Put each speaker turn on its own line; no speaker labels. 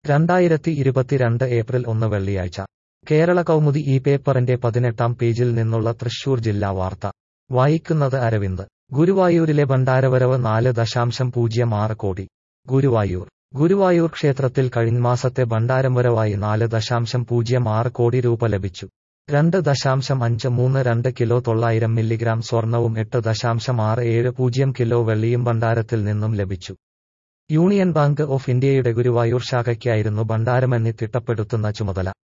രണ്ടായിരത്തി ഇരുപത്തിരണ്ട് ഏപ്രിൽ ഒന്ന് വെള്ളിയാഴ്ച കേരള കൗമുദി ഈ പേപ്പറിന്റെ പതിനെട്ടാം പേജിൽ നിന്നുള്ള തൃശൂർ ജില്ലാ വാർത്ത വായിക്കുന്നത് അരവിന്ദ് ഗുരുവായൂരിലെ ഭണ്ഡാരവരവ് നാല് ദശാംശം പൂജ്യം ആറ് കോടി ഗുരുവായൂർ ഗുരുവായൂർ ക്ഷേത്രത്തിൽ കഴിഞ്ഞ മാസത്തെ ഭണ്ഡാരം വരവായി നാല് ദശാംശം പൂജ്യം ആറ് കോടി രൂപ ലഭിച്ചു രണ്ട് ദശാംശം അഞ്ച് മൂന്ന് രണ്ട് കിലോ തൊള്ളായിരം മില്ലിഗ്രാം സ്വർണവും എട്ട് ദശാംശം ആറ് ഏഴ് പൂജ്യം കിലോ വെള്ളിയും ഭണ്ഡാരത്തിൽ നിന്നും ലഭിച്ചു യൂണിയൻ ബാങ്ക് ഓഫ് ഇന്ത്യയുടെ ഗുരുവായൂർ ശാഖയ്ക്കായിരുന്നു ഭണ്ഡാരമെന്നി തിട്ടപ്പെടുത്തുന്ന ചുമതല